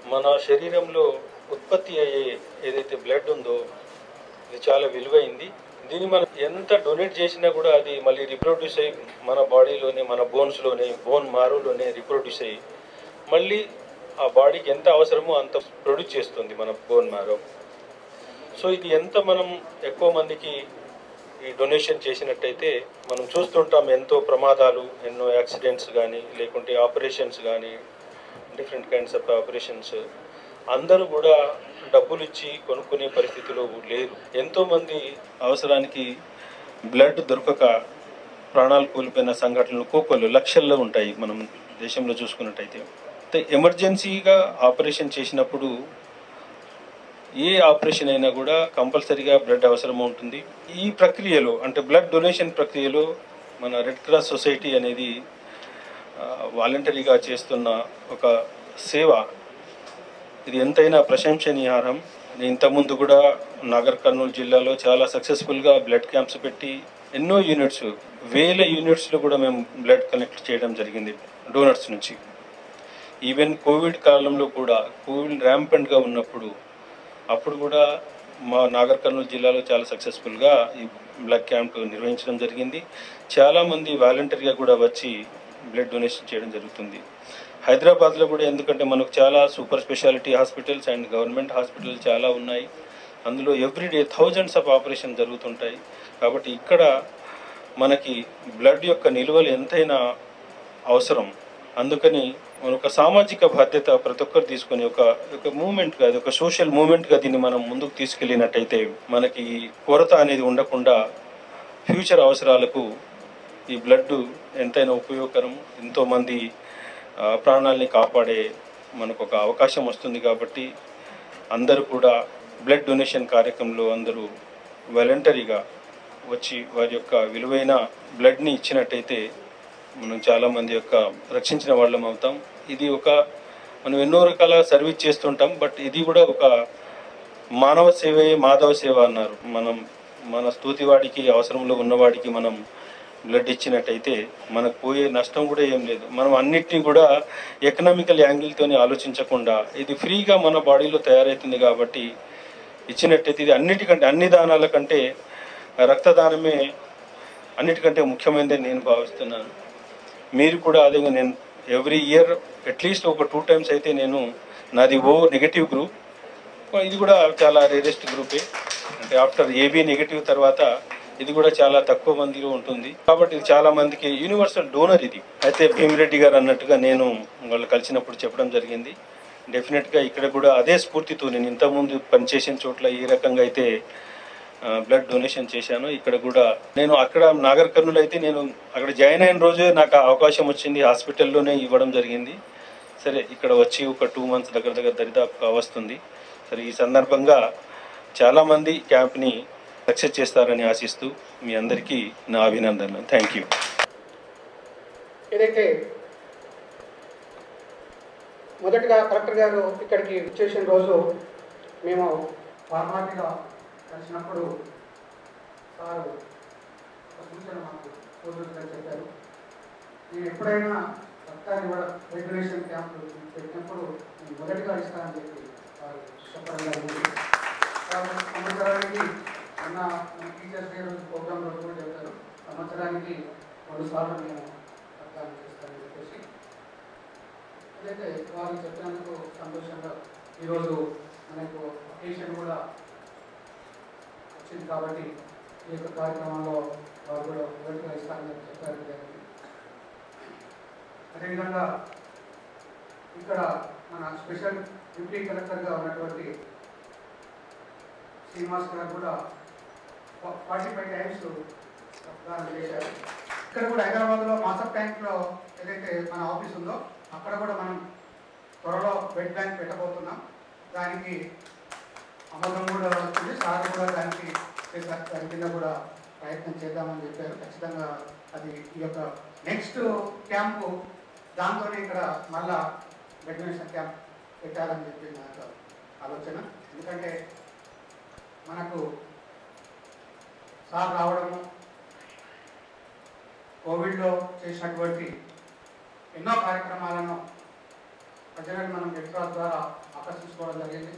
మన శరీరంలో ఉత్పత్తి అయ్యే ఏదైతే బ్లడ్ ఉందో ఇది చాలా విలువైంది దీన్ని మనం ఎంత డొనేట్ చేసినా కూడా అది మళ్ళీ రిప్రొడ్యూస్ అయ్యి మన బాడీలోనే మన బోన్స్లోనే బోన్ మారులోనే రిప్రొడ్యూస్ అయ్యి మళ్ళీ ఆ బాడీకి ఎంత అవసరమో అంత ప్రొడ్యూస్ చేస్తుంది మన బోన్ మారో సో ఇది ఎంత మనం ఎక్కువ మందికి ఈ డొనేషన్ చేసినట్టయితే మనం చూస్తుంటాం ఎంతో ప్రమాదాలు ఎన్నో యాక్సిడెంట్స్ కానీ లేకుంటే ఆపరేషన్స్ కానీ డిఫరెంట్ కైండ్స్ ఆఫ్ ఆపరేషన్స్ అందరూ కూడా డబ్బులు ఇచ్చి కొనుక్కునే పరిస్థితిలో లేరు ఎంతోమంది అవసరానికి బ్లడ్ దొరకక ప్రాణాలు కోల్పోయిన సంఘటనలు కోకొల్లు లక్షల్లో ఉంటాయి మనం దేశంలో చూసుకున్నట్టయితే అయితే ఎమర్జెన్సీగా ఆపరేషన్ చేసినప్పుడు ఏ ఆపరేషన్ అయినా కూడా కంపల్సరీగా బ్లడ్ అవసరం ఉంటుంది ఈ ప్రక్రియలో అంటే బ్లడ్ డొనేషన్ ప్రక్రియలో మన రెడ్ క్రాస్ సొసైటీ అనేది వాలంటరీగా చేస్తున్న ఒక సేవ ఇది ఎంతైనా ప్రశంసనీయార్హం నేను ఇంతకుముందు కూడా నాగర్ కర్నూలు జిల్లాలో చాలా సక్సెస్ఫుల్గా బ్లడ్ క్యాంప్స్ పెట్టి ఎన్నో యూనిట్స్ వేల యూనిట్స్లో కూడా మేము బ్లడ్ కలెక్ట్ చేయడం జరిగింది డోనర్స్ నుంచి ఈవెన్ కోవిడ్ కాలంలో కూడా కోవిడ్ ర్యాంపెంట్గా ఉన్నప్పుడు అప్పుడు కూడా మా నాగర్ కర్నూలు జిల్లాలో చాలా సక్సెస్ఫుల్గా ఈ బ్లడ్ క్యాంప్ నిర్వహించడం జరిగింది చాలామంది వాలంటరీగా కూడా వచ్చి బ్లడ్ డొనేషన్ చేయడం జరుగుతుంది హైదరాబాద్లో కూడా ఎందుకంటే మనకు చాలా super speciality hospitals and government hospitals చాలా ఉన్నాయి అందులో ఎవ్రీడే థౌజండ్స్ ఆఫ్ ఆపరేషన్ జరుగుతుంటాయి కాబట్టి ఇక్కడ మనకి బ్లడ్ యొక్క నిల్వలు ఎంతైనా అవసరం అందుకని మన ఒక సామాజిక బాధ్యత ప్రతి ఒక్కరు తీసుకొని ఒక ఒక మూమెంట్గా అది ఒక సోషల్ మూమెంట్గా దీన్ని మనం ముందుకు తీసుకెళ్ళినట్టయితే మనకి కొరత అనేది ఉండకుండా ఫ్యూచర్ అవసరాలకు ఈ బ్లడ్ ఎంతైనా ఉపయోగకరం ఎంతోమంది ఆ, ప్రాణాల్ని కాపాడే మనకు ఒక అవకాశం వస్తుంది కాబట్టి అందరూ కూడా బ్లడ్ డొనేషన్ కార్యక్రమంలో అందరూ వాలంటరీగా వచ్చి వారి యొక్క విలువైన బ్లడ్ని ఇచ్చినట్టయితే మనం చాలామంది యొక్క రక్షించిన వాళ్ళం అవుతాం ఇది ఒక మనం ఎన్నో రకాల సర్వీస్ చేస్తుంటాం బట్ ఇది కూడా ఒక మానవ సేవే మాధవ సేవ అన్నారు మనం మన స్థూతివాడికి అవసరంలో ఉన్నవాడికి మనం బ్లడ్ ఇచ్చినట్టయితే మనకు పోయే నష్టం కూడా ఏం లేదు మనం అన్నిటినీ కూడా ఎకనామికల్ యాంగిల్తోనే ఆలోచించకుండా ఇది ఫ్రీగా మన బాడీలో తయారవుతుంది కాబట్టి ఇచ్చినట్టయితే ఇది అన్నిటికంటే అన్ని దానాల కంటే రక్తదానమే అన్నిటికంటే ముఖ్యమైనదని నేను భావిస్తున్నాను మీరు కూడా అదే నేను ఎవ్రీ ఇయర్ అట్లీస్ట్ ఒక టూ టైమ్స్ అయితే నేను నాది ఓ నెగటివ్ గ్రూప్ ఇది కూడా చాలా రేరెస్ట్ గ్రూపే అంటే ఆఫ్టర్ ఏబీ నెగటివ్ తర్వాత ఇది కూడా చాలా తక్కువ మందిలో ఉంటుంది కాబట్టి ఇది చాలా మందికి యూనివర్సల్ డోనర్ ఇది అయితే భీమిరెడ్డి గారు అన్నట్టుగా నేను వాళ్ళు కలిసినప్పుడు చెప్పడం జరిగింది డెఫినెట్గా ఇక్కడ కూడా అదే స్ఫూర్తితో నేను ఇంతకుముందు పనిచేసిన చోట్ల ఏ రకంగా అయితే బ్లడ్ డొనేషన్ చేశాను ఇక్కడ కూడా నేను అక్కడ నాగర్ కర్నూలు అయితే నేను అక్కడ జాయిన్ అయిన రోజే నాకు ఆ అవకాశం వచ్చింది హాస్పిటల్లోనే ఇవ్వడం జరిగింది సరే ఇక్కడ వచ్చి ఒక టూ మంత్స్ దగ్గర దగ్గర దరిదాపు వస్తుంది సరే ఈ సందర్భంగా చాలామంది క్యాంప్ని సక్సెస్ చేస్తారని ఆశిస్తూ మీ అందరికీ నా అభినందనలు థ్యాంక్ యూ ఏదైతే మొదటగా కలెక్టర్ గారు ఇక్కడికి చేసిన రోజు మేము ఫార్మాలిటీగా కలిసినప్పుడు సారు ఒక సూచన మాకు సోదరులు చెప్పారు నేను ఎప్పుడైనా సర్కారు ఇవ్వడం రెగ్యులేషన్ క్యాంపులు పెట్టినప్పుడు నేను మొదటిగా ఇస్తానని చెప్పి వారు చెప్పడం జరిగింది కాబట్టి సంవత్సరానికి అన్న మన టీచర్స్ డే రోజు ప్రోగ్రామ్ రోజు కూడా చెప్తారు సంవత్సరానికి రెండు సార్లు నేను సర్కారు చేస్తానని చెప్పేసి అదైతే వారు చెప్పినందుకు సంతోషంగా ఈరోజు మనకు ఒకేషన్ కూడా వచ్చింది కాబట్టి ఈ యొక్క కార్యక్రమంలో వారు కూడా మొదటిగా ఇస్తానని చెప్పారు జరిగింది అదేవిధంగా ఇక్కడ మన స్పెషల్ డిప్యూటీ కలెక్టర్గా ఉన్నటువంటి శ్రీనివాస్ గారు కూడా ఫార్టీ ఫైవ్ టైమ్స్ రక్తదానం చేశారు ఇక్కడ కూడా హైదరాబాద్లో మాసప్ ట్యాంక్లో ఏదైతే మన ఆఫీస్ ఉందో అక్కడ కూడా మనం త్వరలో బెడ్ బ్యాంక్ పెట్టబోతున్నాం దానికి అమోదం కూడా వచ్చింది సార్ కూడా దానికి చేశారు దాని కింద కూడా ప్రయత్నం చేద్దామని చెప్పారు ఖచ్చితంగా అది ఈ యొక్క నెక్స్ట్ క్యాంపు దాంతోనే ఇక్కడ మళ్ళా వెటర్నేషన్ క్యాంప్ పెట్టాలని చెప్పి నా యొక్క ఆలోచన ఎందుకంటే మనకు సార్ రావడము కోవిడ్లో చేసినటువంటి ఎన్నో కార్యక్రమాలను ప్రజలకు మనం రెడ్ క్రాస్ ద్వారా ఆ ఆకర్షించుకోవడం జరిగింది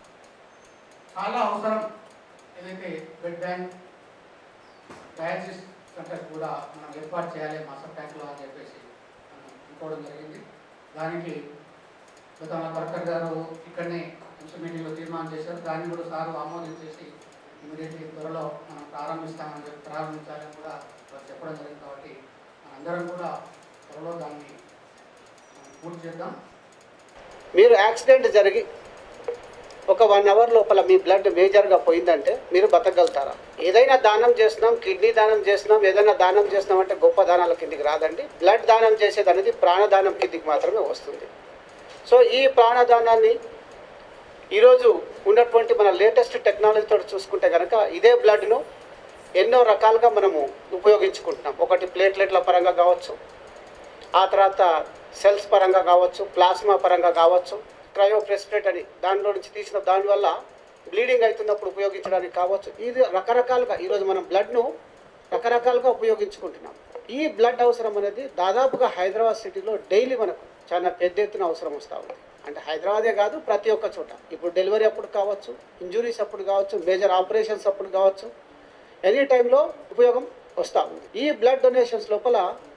చాలా అవసరం ఏదైతే బ్లడ్ బ్యాంక్ డయాలసిస్ సెంటర్ కూడా మనం ఏర్పాటు చేయాలి మాస్టర్ ట్యాంక్లో అని చెప్పేసి మనం అనుకోవడం జరిగింది దానికి గతంలో కలెక్టర్ గారు ఇక్కడనే కమిషన్ మీటింగ్లో తీర్మానం చేశారు దాన్ని కూడా సారు ఆమోదించేసి ఇమీడియట్లీ త్వరలో మనం ప్రారంభిస్తామని చెప్పి ప్రారంభించాలని కూడా వారు చెప్పడం జరిగింది కాబట్టి మనందరం కూడా త్వరలో దాన్ని మనం పూర్తి చేద్దాం మీరు యాక్సిడెంట్ జరిగి ఒక వన్ అవర్ లోపల మీ బ్లడ్ మేజర్గా పోయిందంటే మీరు బతకగలుగుతారా ఏదైనా దానం చేస్తున్నాం కిడ్నీ దానం చేస్తున్నాం ఏదైనా దానం చేస్తున్నాం అంటే గొప్ప దానాల కిందికి రాదండి బ్లడ్ దానం చేసేది అనేది ప్రాణదానం కిందికి మాత్రమే వస్తుంది సో ఈ ప్రాణదానాన్ని ఈరోజు ఉన్నటువంటి మన లేటెస్ట్ టెక్నాలజీతో చూసుకుంటే కనుక ఇదే బ్లడ్ను ఎన్నో రకాలుగా మనము ఉపయోగించుకుంటున్నాం ఒకటి ప్లేట్లెట్ల పరంగా కావచ్చు ఆ తర్వాత సెల్స్ పరంగా కావచ్చు ప్లాస్మా పరంగా కావచ్చు క్రయో ప్రెస్పిరేట్ అని దానిలో నుంచి తీసిన దానివల్ల బ్లీడింగ్ అవుతున్నప్పుడు ఉపయోగించడానికి కావచ్చు ఇది రకరకాలుగా ఈరోజు మనం బ్లడ్ను రకరకాలుగా ఉపయోగించుకుంటున్నాం ఈ బ్లడ్ అవసరం అనేది దాదాపుగా హైదరాబాద్ సిటీలో డైలీ మనకు చాలా పెద్ద ఎత్తున అవసరం వస్తూ ఉంది అంటే హైదరాబాదే కాదు ప్రతి ఒక్క చోట ఇప్పుడు డెలివరీ అప్పుడు కావచ్చు ఇంజురీస్ అప్పుడు కావచ్చు మేజర్ ఆపరేషన్స్ అప్పుడు కావచ్చు ఎనీ టైంలో ఉపయోగం వస్తూ ఉంది ఈ బ్లడ్ డొనేషన్స్ లోపల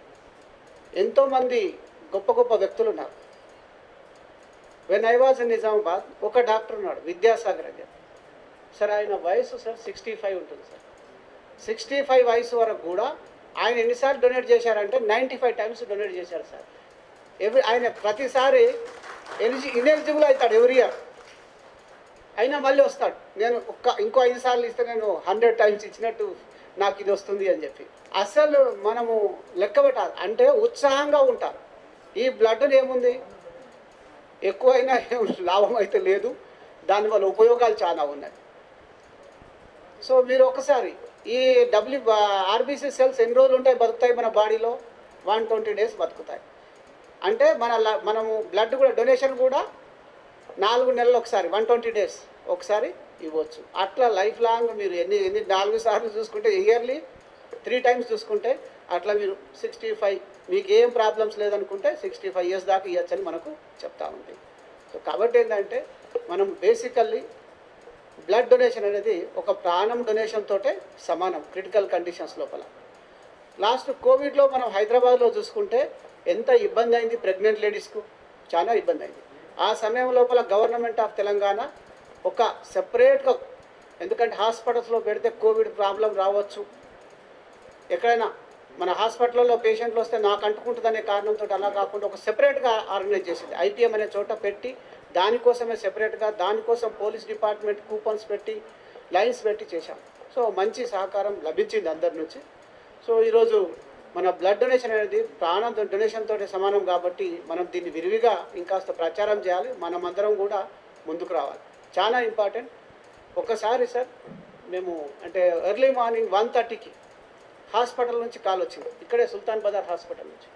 ఎంతోమంది గొప్ప గొప్ప వ్యక్తులు ఉన్నారు when I was in Nizamabad ఒక డాక్టర్ ఉన్నాడు విద్యాసాగర్ అని చెప్పి. సార్ ఆయన వయసు సార్ సిక్స్టీ ఫైవ్ ఉంటుంది సార్ సిక్స్టీ ఫైవ్ వయసు వరకు కూడా ఆయన ఎన్నిసార్లు డొనేట్ చేశారంటే నైంటీ ఫైవ్ టైమ్స్ డొనేట్ చేశారు సార్ ఎవ్రీ ఆయన ప్రతిసారి ఎలిజి ఇనెలిజిబుల్ అవుతాడు ఎవ్రీ ఇయర్ అయినా మళ్ళీ వస్తాడు నేను ఒక్క ఇంకో ఐదు సార్లు ఇస్తే నేను హండ్రెడ్ టైమ్స్ ఇచ్చినట్టు నాకు ఇది వస్తుంది అని చెప్పి అసలు మనము లెక్క పెట్టాలి అంటే ఉత్సాహంగా ఉంటారు ఈ బ్లడ్ ఏముంది ఎక్కువైనా ఏం లాభం అయితే లేదు దానివల్ల ఉపయోగాలు చాలా ఉన్నాయి సో మీరు ఒకసారి ఈ డబ్ల్యూ ఆర్బీసీ సెల్స్ ఎన్ని రోజులు ఉంటాయి బతుకుతాయి మన బాడీలో వన్ ట్వంటీ డేస్ బతుకుతాయి అంటే మన ల- మనము బ్లడ్ కూడా డొనేషన్ కూడా నాలుగు నెలలు ఒకసారి వన్ ట్వంటీ డేస్ ఒకసారి ఇవ్వచ్చు అట్లా లైఫ్ లాంగ్ మీరు ఎన్ని ఎన్ని నాలుగు సార్లు చూసుకుంటే ఇయర్లీ త్రీ టైమ్స్ చూసుకుంటే అట్లా మీరు సిక్స్టీ ఫైవ్ మీకు ఏం ప్రాబ్లమ్స్ లేదనుకుంటే సిక్స్టీ ఫైవ్ ఇయర్స్ దాకా ఇవ్వచ్చని మనకు చెప్తా ఉంది సో కాబట్టి ఏంటంటే మనం బేసికల్లీ బ్లడ్ డొనేషన్ అనేది ఒక ప్రాణం డొనేషన్ తోటే సమానం క్రిటికల్ కండిషన్స్ లోపల లాస్ట్ కోవిడ్లో మనం హైదరాబాద్లో చూసుకుంటే ఎంత ఇబ్బంది అయింది ప్రెగ్నెంట్ లేడీస్కు చాలా ఇబ్బంది అయింది ఆ సమయం లోపల గవర్నమెంట్ ఆఫ్ తెలంగాణ ఒక సెపరేట్గా ఎందుకంటే హాస్పిటల్స్లో పెడితే కోవిడ్ ప్రాబ్లం రావచ్చు ఎక్కడైనా మన హాస్పిటల్లో పేషెంట్లు వస్తే నాకు అంటుకుంటుందనే కారణంతో అలా కాకుండా ఒక సెపరేట్గా ఆర్గనైజ్ చేసింది ఐపీఎం అనే చోట పెట్టి దానికోసమే సెపరేట్గా దానికోసం పోలీస్ డిపార్ట్మెంట్ కూపన్స్ పెట్టి లైన్స్ పెట్టి చేశాం సో మంచి సహకారం లభించింది అందరి నుంచి సో ఈరోజు మన బ్లడ్ డొనేషన్ అనేది ప్రాణ డొనేషన్ తోటి సమానం కాబట్టి మనం దీన్ని విరివిగా ఇంకాస్త ప్రచారం చేయాలి మనమందరం కూడా ముందుకు రావాలి చాలా ఇంపార్టెంట్ ఒక్కసారి సార్ మేము అంటే ఎర్లీ మార్నింగ్ వన్ థర్టీకి హాస్పిటల్ నుంచి కాల్ వచ్చింది ఇక్కడే సుల్తాన్ బజార్ హాస్పిటల్ నుంచి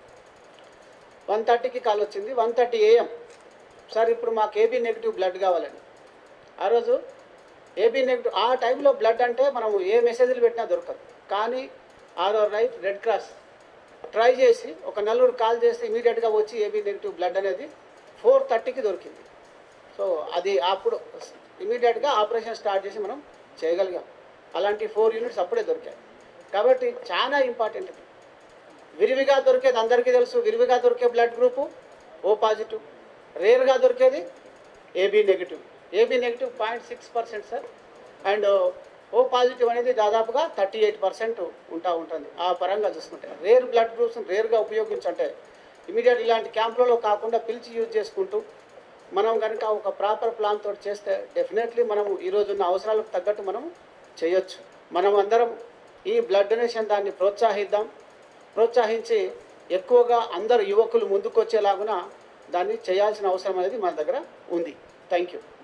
వన్ థర్టీకి కాల్ వచ్చింది వన్ థర్టీ ఏఎం సార్ ఇప్పుడు మాకు ఏబీ నెగిటివ్ బ్లడ్ కావాలని ఆ రోజు ఏబీ నెగిటివ్ ఆ టైంలో బ్లడ్ అంటే మనం ఏ మెసేజ్లు పెట్టినా దొరకదు కానీ ఆరో రైట్ రెడ్ క్రాస్ ట్రై చేసి ఒక నలుగురు కాల్ చేస్తే ఇమీడియట్గా వచ్చి ఏబీ నెగిటివ్ బ్లడ్ అనేది ఫోర్ థర్టీకి దొరికింది సో అది అప్పుడు ఇమీడియట్గా ఆపరేషన్ స్టార్ట్ చేసి మనం చేయగలిగాం అలాంటి ఫోర్ యూనిట్స్ అప్పుడే దొరికాయి కాబట్టి చాలా ఇంపార్టెంట్ ఇది విరివిగా దొరికేది అందరికీ తెలుసు విరివిగా దొరికే బ్లడ్ గ్రూపు ఓ పాజిటివ్ రేర్గా దొరికేది AB negative AB negative point six percent sir and O positive అనేది దాదాపుగా థర్టీ ఎయిట్ పర్సెంట్ ఉంటా ఉంటుంది ఆ పరంగా చూసుకుంటే రేర్ బ్లడ్ గ్రూప్స్ రేర్గా ఉపయోగించంటే ఇమీడియట్ ఇలాంటి క్యాంపులలో కాకుండా పిలిచి యూజ్ చేసుకుంటూ మనం కనుక ఒక ప్రాపర్ ప్లాన్ తోటి చేస్తే డెఫినెట్లీ మనం ఈరోజు ఉన్న అవసరాలకు తగ్గట్టు మనం చేయొచ్చు మనం అందరం ఈ బ్లడ్ డొనేషన్ దాన్ని ప్రోత్సహిద్దాం ప్రోత్సహించి ఎక్కువగా అందరు యువకులు ముందుకు వచ్చేలాగున దాన్ని చేయాల్సిన అవసరం అనేది మన దగ్గర ఉంది థ్యాంక్ యూ